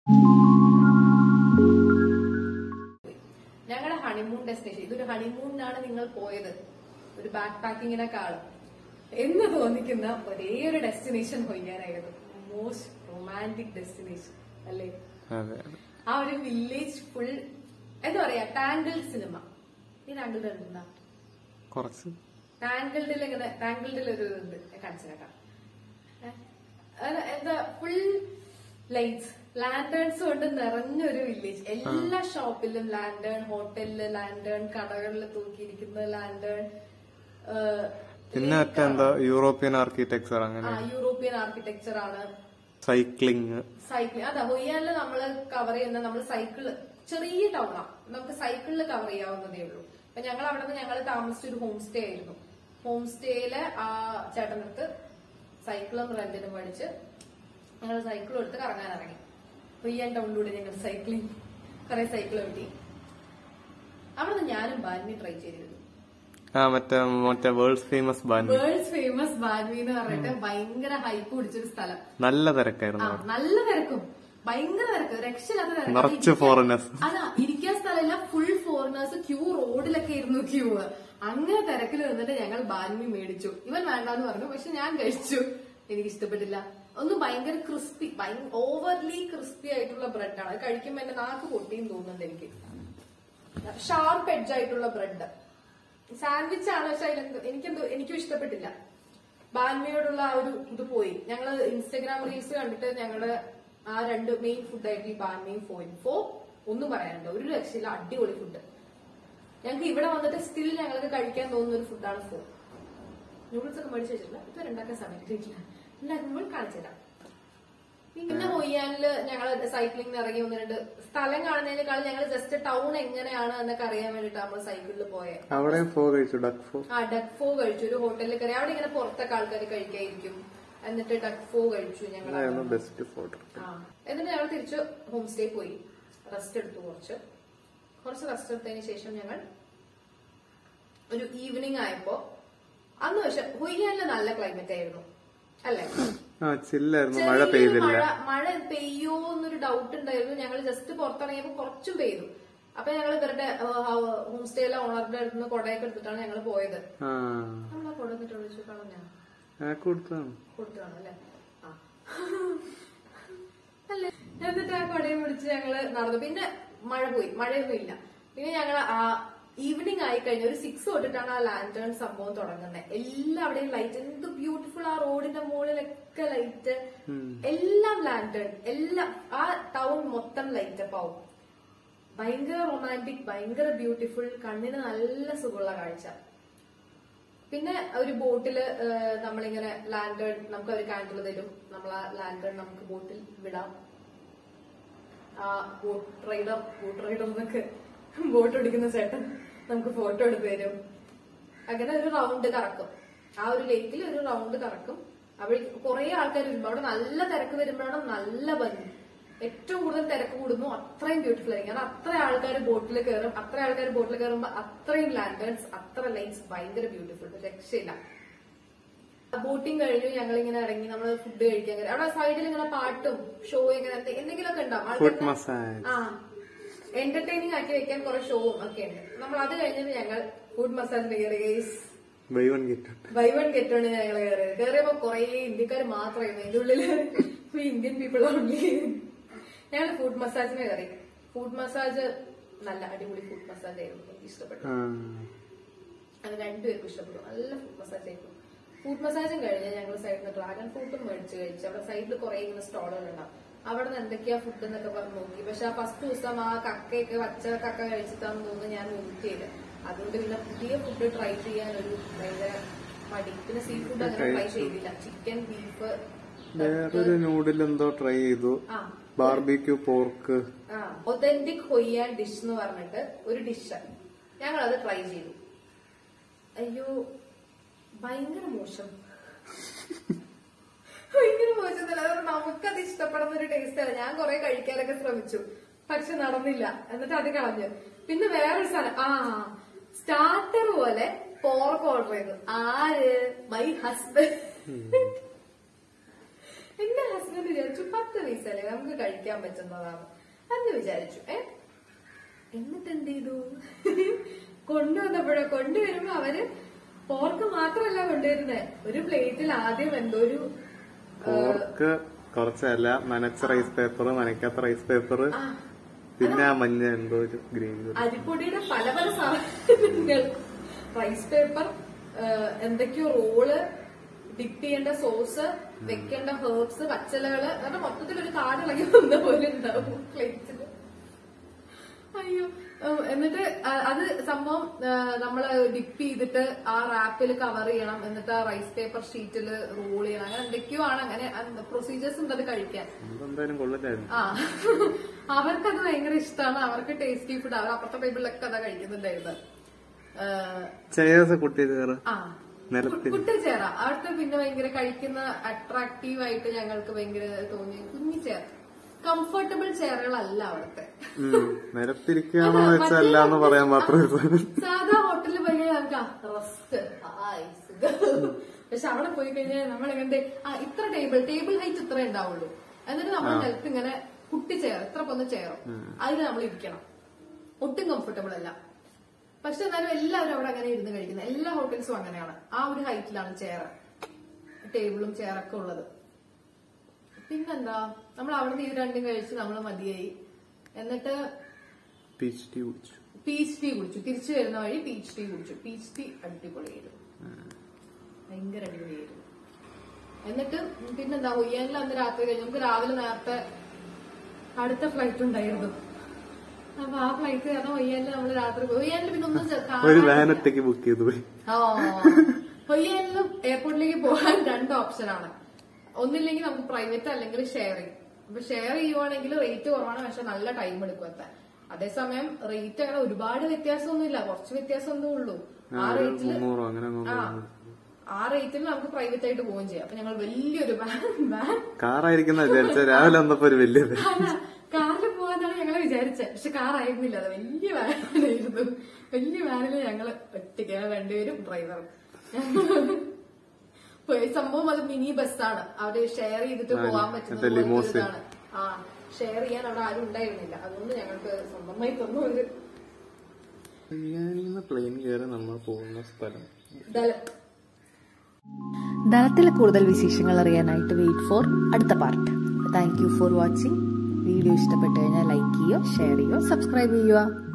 ഞങ്ങളുടെ honeymoon destination ഇതൊരു ഹണിമൂണിനാണ് നിങ്ങൾ പോയത് ഒരു ബാക്ക് പാക്കിങ്ങിനെക്കാളും എന്ന് തോന്നിക്കുന്ന ഒരേ ഒരു ഡെസ്റ്റിനേഷൻ കൊയ്യാനായിരുന്നു മോസ്റ്റ് റൊമാൻറ്റിക് ഡെസ്റ്റിനേഷൻ അല്ലേ അതെ അതെ ആ ഒരു വില്ലേജ് ഫുൾ എന്താ പറയാ ടാങ്കിൾ സിനിമ ഈ ടാങ്കിൾ എന്താ കുറച്ച് ടാങ്കിൾഡിൽ ഇങ്ങനെ ടാങ്കിൾഡിൽ ഒരു ഇത് കാണിച്ചേക്കാം എന്താ ഫുൾ ലൈറ്റ്സ് ലാൻഡേൺസ് കൊണ്ട് നിറഞ്ഞൊരു വില്ലേജ് എല്ലാ ഷോപ്പിലും ലാൻഡേൺ ഹോട്ടലില് ലാൻഡേൺ കടകളിൽ തൂക്കിയിരിക്കുന്ന ലാൻഡേൺ പിന്നെ മറ്റേ എന്താ യൂറോപ്യൻ ആർക്കിടെക്ചർ അങ്ങനെ യൂറോപ്യൻ ആർക്കിടെക്ചർ ആണ് സൈക്ലിങ് സൈക്കിൾ അതാ ഹൊയ്യാനില് നമ്മള് കവർ ചെയ്യുന്ന നമ്മൾ സൈക്കിള് ചെറിയ ടൗണാ നമുക്ക് സൈക്കിളിൽ കവർ ചെയ്യാവുന്നതേ ഉള്ളൂ അപ്പൊ ഞങ്ങൾ അവിടെ നിന്ന് ഞങ്ങൾ താമസിച്ച ഒരു ഹോം സ്റ്റേ ആയിരുന്നു ഹോം സ്റ്റേയില് ആ ചേട്ടനടുത്ത് സൈക്കിളും റെന്റിന് മേടിച്ച് ഞങ്ങൾ സൈക്കിളും എടുത്ത് കറങ്ങാൻ ഇറങ്ങി ഹൊയ്യാൻ ടൗണിലൂടെ ഞങ്ങൾ സൈക്ലിംഗ് കുറെ സൈക്കിൾ കിട്ടി അവിടെ നിന്ന് ഞാനും ബാൻമി ട്രൈ ചെയ്തിരുന്നു ആ മറ്റേ മറ്റേ world's famous banh world's famous banh mi എന്ന് പറഞ്ഞിട്ട് ഭയങ്കര ഹൈപ്പ് പിടിച്ചൊരു സ്ഥലം നല്ല ആ തിരക്കായിരുന്നു നല്ല തിരക്കും ഭയങ്കര തിരക്ക് രക്ഷയില്ലാത്ത തിരക്ക്. നിറച്ച് ഇരിക്കാൻ- foreigners. അതാ ഇരിക്കാൻ സ്ഥലമില്ല ഫുൾ ഫോറിനേഴ്സ് ക്യൂ റോഡിലൊക്കെ ഇരുന്നു ക്യൂ അങ്ങനെ തിരക്കിൽ നിന്നിട്ട് ഞങ്ങൾ ബാൻമി മേടിച്ചു ഇവൻ വേണ്ടാന്ന് പറഞ്ഞു പക്ഷെ ഞാൻ കഴിച്ചു എനിക്ക് ഇഷ്ടപ്പെട്ടില്ല ഒന്ന് ഭയങ്കര ക്രിസ്പി ഓവർലി ക്രിസ്പി ആയിട്ടുള്ള ബ്രെഡാണ് അത് കഴിക്കുമ്പോ എന്റെ നാക്ക് പൊട്ടിയും തോന്നുന്നുണ്ട് എനിക്ക് ഷാർപ്പ് എഡ്ജ് ആയിട്ടുള്ള ബ്രെഡ് സാൻഡ്വിച്ച് ആണ് പക്ഷെ അതിലെന്തോ എനിക്കെന്തോ എനിക്കും ഇഷ്ടപ്പെട്ടില്ല ബാൻമയോടുള്ള ആ ഒരു ഇത് പോയി ഞങ്ങള് ഇൻസ്റ്റഗ്രാം റീൽസ് കണ്ടിട്ട് ഞങ്ങളുടെ ആ രണ്ട് മെയിൻ ഫുഡായിട്ട് ഈ ബാൻമയും ഫോയും ഫോ ഒന്നും പറയാനുണ്ട് ഒരു രക്ഷയില്ല അടിപൊളി ഫുഡ് ഞങ്ങൾക്ക് ഇവിടെ വന്നിട്ട് സ്റ്റിൽ ഞങ്ങൾക്ക് കഴിക്കാൻ തോന്നുന്ന ഒരു ഫുഡാണ് ഫോ നൂഡിൽസ് ഒക്കെ മേടിച്ച് വെച്ചിട്ടില്ല ഇതുവരെ ഉണ്ടാക്കാൻ സമയം കിട്ടിയിട്ടില്ല ഉണ്ടാക്കുമ്പോൾ കാണിച്ചു തരാം പിന്നെ ഹൊയ്യാനില് ഞങ്ങൾ സൈക്ലിംഗ് ഇറങ്ങി ഒന്ന് രണ്ട് സ്ഥലം കാണുന്നതിനേക്കാൾ ഞങ്ങൾ ജസ്റ്റ് ടൗൺ എങ്ങനെയാണ് എന്നൊക്കെ അറിയാൻ വേണ്ടിട്ട് നമ്മൾ സൈക്കിളിൽ പോയത് അവിടെ ഫോ കഴിച്ചു ഡക്ക് ഫോ ആ ഡക്ക് ഫോ കഴിച്ചു ഒരു ഹോട്ടലിൽ കയറി അവിടെ ഇങ്ങനെ പുറത്തൊക്കെ ആൾക്കാർ കഴിക്കായിരിക്കും എന്നിട്ട് ഡക്ക് ഫോ കഴിച്ചു ഞങ്ങൾ അതായിരുന്നു ബെസ്റ്റ് ഫോട്ടോ ആ എന്നിട്ട് ഞങ്ങൾ തിരിച്ച് ഹോം സ്റ്റേ പോയി റെസ്റ്റ് എടുത്തു കുറച്ച് കുറച്ച് റെസ്റ്റ് എടുത്തതിന് ശേഷം ഞങ്ങൾ ഒരു ഈവനിങ് ആയപ്പോ അന്ന് പക്ഷെ ഹൊയ്യാനില് നല്ല ക്ലൈമറ്റ് ആയിരുന്നു അല്ലേ ആ ചില്ലായിരുന്നു മഴ ചെറിയൊരു പെയ്തില്ല മഴ മഴ പെയ്യോ എന്നൊരു ഡൗട്ട് ഉണ്ടായിരുന്നു ഞങ്ങൾ ജസ്റ്റ് പുറത്തിറങ്ങിയപ്പോ കുറച്ചും പെയ്തു അപ്പൊ ഞങ്ങൾ ഇവരുടെ ഹോം സ്റ്റേയിലെ ഓണറുടെ അടുത്ത് നിന്ന് കൊടയൊക്കെ എടുത്തിട്ടാണ് ഞങ്ങൾ പോയത് ആ നമ്മൾ ആ കൊട എന്നിട്ട് വിളിച്ചു കളഞ്ഞാ ആ കൊടുത്താണ് കൊടുത്തതാണ് അല്ലേ ആ അല്ലേ എന്നിട്ട് ആ കൊടയും പിടിച്ച് ഞങ്ങള് നടന്നു പിന്നെ മഴ പോയി മഴയൊന്നും ഇല്ല പിന്നെ ഞങ്ങൾ ആ ഈവനിങ് ആയി കഴിഞ്ഞ ഒരു സിക്സ് തൊട്ടിട്ടാണ് ആ ലാൻറ്റേൺ സംഭവം തുടങ്ങുന്നത് എല്ലാവിടെയും ലൈറ്റ് എന്ത് ബ്യൂട്ടിഫുൾ ആ റോഡിന്റെ മുകളിലൊക്കെ ലൈറ്റ് എല്ലാം ലാൻറ്റേൺ എല്ലാം ആ ടൗൺ മൊത്തം ലൈറ്റ് അപ്പ് ആവും ഭയങ്കര റൊമാൻറ്റിക് ഭയങ്കര ബ്യൂട്ടിഫുൾ കണ്ണിന് നല്ല സുഖമുള്ള കാഴ്ച പിന്നെ ഒരു ബോട്ടില് ഏഹ്, നമ്മളിങ്ങനെ ലാൻഡേൺ നമുക്ക് അവർ കാൻഡിൽ തരും നമ്മൾ ആ ലാൻഡേൺ നമുക്ക് ബോട്ടിൽ വിടാം ആ ബോട്ട് റൈഡർ ബോട്ട് റൈഡർ എന്നൊക്കെ ബോട്ട് ഓടിക്കുന്ന ചേട്ടൻ നമുക്ക് ഫോട്ടോ എടുത്ത് തരും അങ്ങനെ ഒരു റൗണ്ട് കറക്കും ആ ഒരു ലേക്കിൽ ഒരു റൗണ്ട് കറക്കും അവിടെ കുറെ ആൾക്കാർ വരുമ്പോ അവിടെ നല്ല തിരക്ക് വരുമ്പോഴാണ് നല്ല ഭംഗി ഏറ്റവും കൂടുതൽ തിരക്ക് കൂടുന്നു അത്രയും ബ്യൂട്ടിഫുൾ ആയിരിക്കും കാരണം അത്ര ആൾക്കാർ ബോട്ടിൽ കയറും അത്ര ആൾക്കാർ ബോട്ടിൽ കയറുമ്പോ അത്രയും ലാൻഡേൺസ് അത്ര ലൈറ്റ്സ് ഭയങ്കര ബ്യൂട്ടിഫുൾ രക്ഷയില്ല ബോട്ടിംഗ് കഴിഞ്ഞു ഞങ്ങൾ ഇങ്ങനെ ഇറങ്ങി നമ്മൾ ഫുഡ് കഴിക്കാൻ കയറി അവിടെ സൈഡിൽ ഇങ്ങനെ പാട്ടും ഷോ ഇങ്ങനെ എന്തെ- എന്തെങ്കിലുമൊക്കെ ഉണ്ടാവും ഫുഡ് ആൾക്കാർക്ക് മസാജ് ആ എന്റർടൈനിങ് ആക്കി വെക്കാൻ കുറെ ഷോവും ഒക്കെ ഉണ്ട് നമ്മൾ അത് കഴിഞ്ഞിട്ട് ഞങ്ങൾ ഫുഡ് മസാജിന് കയറി guys buy one get buy one get one ഞങ്ങൾ കയറി കയറിയപ്പോ കുറെ ഇന്ത്യക്കാർ മാത്രമായിരുന്നു ഇതിന്റെ ഉള്ളില് ഇന്ത്യൻ പീപ്പിൾ ഓൺലി ഞങ്ങൾ ഫുഡ് മസാജിന് കയറി ഫുഡ് മസാജ് നല്ല അടിപൊളി ഫുഡ് മസാജ് ആയിരുന്നു എനിക്ക് ഇഷ്ടപ്പെട്ടു ആ അത് രണ്ടുപേർക്കും ഇഷ്ടപ്പെട്ടു നല്ല ഫുഡ് മസാജ് ആയിരുന്നു ഫുഡ് മസാജും കഴിഞ്ഞ് ഞങ്ങൾ സൈഡിൽ നിന്ന് ഡ്രാഗൺ ഫ്രൂട്ടും മേടിച്ച് കഴിച്ചു അവിടെ സൈഡിൽ കുറെ ഇങ്ങനെ സ്റ്റോളുകൾ ഉണ്ടാവും അവിടെ നിന്ന് എന്തൊക്കെയാ ഫുഡ് എന്നൊക്കെ പറഞ്ഞ് നോക്കി പക്ഷെ ആ ഫസ്റ്റ് ദിവസം ആ കക്കയൊക്കെ വച്ച കക്ക കഴിച്ചിട്ടാന്ന് തോന്നുന്നു ഞാൻ നോക്കിയില്ല അതുകൊണ്ട് പിന്നെ പുതിയ ഫുഡ് ട്രൈ ചെയ്യാൻ ഒരു ഭയങ്കര മടി പിന്നെ സീ ഫുഡ് അങ്ങനെ ട്രൈ ചെയ്തില്ല ചിക്കൻ ബീഫ് വേറൊരു നൂഡിൽ എന്തോ ട്രൈ ചെയ്തു ആ barbecue pork authentic Hoi An dish എന്ന് പറഞ്ഞിട്ട് ഒരു ഡിഷ് ഞങ്ങൾ അത് ട്രൈ ചെയ്തു അയ്യോ ഭയങ്കര മോശം ഭയങ്കര മോശം തന്നെ അതുകൊണ്ട് നമുക്കത് ഇഷ്ടപ്പെടുന്ന ഒരു ടേസ്റ്റ് അല്ല ഞാൻ കുറെ കഴിക്കാനൊക്കെ ശ്രമിച്ചു പക്ഷെ നടന്നില്ല എന്നിട്ട് അത് കളഞ്ഞു പിന്നെ വേറൊരു സ്ഥലം ആ സ്റ്റാർട്ടർ പോലെ പോർക്ക് ഓർഡർ ചെയ്തു ആര് മൈ ഹസ്ബൻഡ് എന്റെ ഹസ്ബൻഡ് വിചാരിച്ചു പത്ത് പൈസല്ലേ നമുക്ക് കഴിക്കാൻ പറ്റുന്നതാണ് എന്ന് വിചാരിച്ചു ഏ എന്നിട്ട് എന്ത് ചെയ്തു കൊണ്ടുവന്നപ്പോഴോ കൊണ്ടുവരുമ്പോ അവര് പോർക്ക് മാത്രമല്ല കൊണ്ടുവരുന്നത് ഒരു പ്ലേറ്റിൽ ആദ്യം എന്തോ ഒരു പോർക്ക് കുറച്ചല്ല നനച്ച റൈസ് പേപ്പർ നനയ്ക്കാത്ത റൈസ് പേപ്പർ ആ, പിന്നെ ആ മഞ്ഞ എന്തോ ഒരു ഗ്രീൻ അരിപ്പൊടിയുടെ പല പല സാധനങ്ങൾ റൈസ് പേപ്പർ എന്തൊക്കെയോ റോള് ഡിപ്പ് ചെയ്യേണ്ട സോസ് വെക്കേണ്ട ഹേർബ്സ് പച്ചലകള് അങ്ങനെ മൊത്തത്തിൽ ഒരു കാടിളകി വന്ന പോലെ ഉണ്ടാവും പ്ലേറ്റില് അയ്യോ ഉം, എന്നിട്ട് ആ- അത് സംഭവം ആ, നമ്മള് ഡിപ്പ് ചെയ്തിട്ട് ആ റാപ്പിൽ കവർ ചെയ്യണം എന്നിട്ട് ആ റൈസ് പേപ്പർ ഷീറ്റിൽ റോൾ ചെയ്യണം അങ്ങനെ എന്തൊക്കെയോ ആണ് അങ്ങനെ പ്രൊസീജിയേഴ്സ് ഉണ്ട് അത് കഴിക്കാൻ എന്തായാലും കൊള്ളില്ലായിരുന്നു ആ അവർക്കത് ഭയങ്കര ഇഷ്ടമാണ് അവർക്ക് ടേസ്റ്റി ഫുഡ് അവർ അപ്പുറത്തെ ടേബിളിലൊക്കെ അതാ കഴിക്കുന്നുണ്ടായിരുന്നത് ഏഹ്, ചെയർസ് കുട്ടി കയറ് ആ നിലത്തിൽ കുട്ടി ചേറ അവിടുത്തെ പിന്നെ ഭയങ്കര കഴിക്കുന്ന അട്രാക്റ്റീവ് ആയിട്ട് ഞങ്ങൾക്ക് ഭയങ്കര തോന്നി കുഞ്ഞി ചെയർ കംഫർട്ടബിൾ ചെയറുകളല്ല അവിടുത്തെ നിലത്തിരിക്കുകയാണോ വെച്ചാൽ അല്ല എന്ന് പറയാൻ മാത്രമേ സാധാ ഹോട്ടലിൽ പോയി കഴിഞ്ഞാൽ നമുക്ക് റെസ്റ്റ് പക്ഷെ അവിടെ പോയി കഴിഞ്ഞാൽ നമ്മൾ എങ്ങനെ ആ ഇത്ര ടേബിൾ ടേബിൾ ഹൈറ്റ് ഇത്ര ഉണ്ടാവുള്ളൂ എന്നിട്ട് നമ്മൾ നിലത്ത് ഇങ്ങനെ കുട്ടി ചെയർ ഇത്ര പൊന്ന ചെയറോ അതിൽ നമ്മൾ ഇരിക്കണം ഒട്ടും കംഫർട്ടബിൾ അല്ല പക്ഷെ എന്നാലും എല്ലാവരും അവിടെ അങ്ങനെ ഇരുന്ന് കഴിക്കുന്നത് എല്ലാ ഹോട്ടൽസും അങ്ങനെയാണ് ആ ഒരു ഹൈറ്റിലാണ് ചെയർ ടേബിളും ചെയറൊക്കെ ഉള്ളത് പിന്നെന്താ നമ്മൾ അവിടുന്ന് ഇത് രണ്ടും കഴിച്ച് നമ്മൾ മതിയായി എന്നിട്ട് പീച്ച് ടീ കുടിച്ചു പീച്ച് ടീ കുടിച്ചു തിരിച്ചു വരുന്ന വഴി പീച്ച് ടീ കുടിച്ചു പീച്ച് ടീ അടിപൊളിയായിരുന്നു ഭയങ്കര അടിപൊളിയായിരുന്നു എന്നിട്ട് പിന്നെന്താ ഹൊയ്യാനിൽ അന്ന് രാത്രി കഴിഞ്ഞു നമുക്ക് രാവിലെ നേരത്തെ അടുത്ത ഫ്ലൈറ്റ് ഉണ്ടായിരുന്നു അപ്പൊ ആ ഫ്ലൈറ്റ് കാരണം ഹൊയ്യാനിൽ നമ്മൾ രാത്രി പോയി ഹൊയ്യാനിൽ പിന്നെ ഒന്നും ചെ- കാണാൻ- ഒരു വാൻ ഒറ്റയ്ക്ക് ബുക്ക് ചെയ്തു പോയി ആ ഹൊയ്യാനിലും എയർപോർട്ടിലേക്ക് പോകാൻ രണ്ട് ഓപ്ഷനാണ് ഒന്നില്ലെങ്കിൽ നമുക്ക് പ്രൈവറ്റ് അല്ലെങ്കിൽ ഷെയറിംഗ് അപ്പൊ ഷെയർ ചെയ്യുവാണെങ്കിൽ റേറ്റ് കുറവാണ് പക്ഷെ നല്ല ടൈം എടുക്കും എത്താൻ അതേസമയം റേറ്റ് അങ്ങനെ ഒരുപാട് വ്യത്യാസമൊന്നുമില്ല കുറച്ച് വ്യത്യാസമൊന്നും ഉള്ളൂ ആ ഒരു റേറ്റില് മുന്നൂറോ അങ്ങനെ ആ തോന്നുന്നു ആ റേറ്റിൽ നമുക്ക് പ്രൈവറ്റ് ആയിട്ട് പോവുകയും ചെയ്യാം അപ്പൊ ഞങ്ങൾ വലിയൊരു വാൻ വാൻ കാറായിരിക്കുന്ന വിചാരിച്ച രാവിലെ വന്നപ്പോ ഒരു വലിയ van. അല്ല കാറിൽ പോകാന്നാണ് ഞങ്ങൾ വിചാരിച്ചത് പക്ഷെ കാർ ആയിരുന്നില്ല അത് വലിയ വാനായിരുന്നു വലിയ വാനിൽ ഞങ്ങള് ഒറ്റയ്ക്ക് രണ്ടുപേരും ഡ്രൈവറും പോയി സംഭവം അത് മിനി ബസ്സാണ് അവിടെ ഷെയർ ചെയ്തിട്ട് ആ, പോകാൻ മറ്റേ പറ്റുന്ന പോലത്തെ limousine. ഒരിതാണ്. ആ ഷെയർ ചെയ്യാൻ അവിടെ ആരും ഉണ്ടായിരുന്നില്ല അതുകൊണ്ട് ഞങ്ങൾക്ക് സ്വന്തമായി തന്നു ഒരു ഹൊയ്യാനിൽ നിന്ന് പ്ലെയിൻ കയറി നമ്മൾ പോകുന്ന സ്ഥലം ദല- ധനത്തിലെ കൂടുതൽ വിശേഷങ്ങൾ അറിയാനായിട്ട് വെയിറ്റ് ഫോർ അടുത്ത part thank you for watching video ഇഷ്ടപ്പെട്ടു കഴിഞ്ഞാൽ ലൈക്ക് ചെയ്യുക ഷെയർ ചെയ്യുക സബ്സ്ക്രൈബ് ചെയ്യുക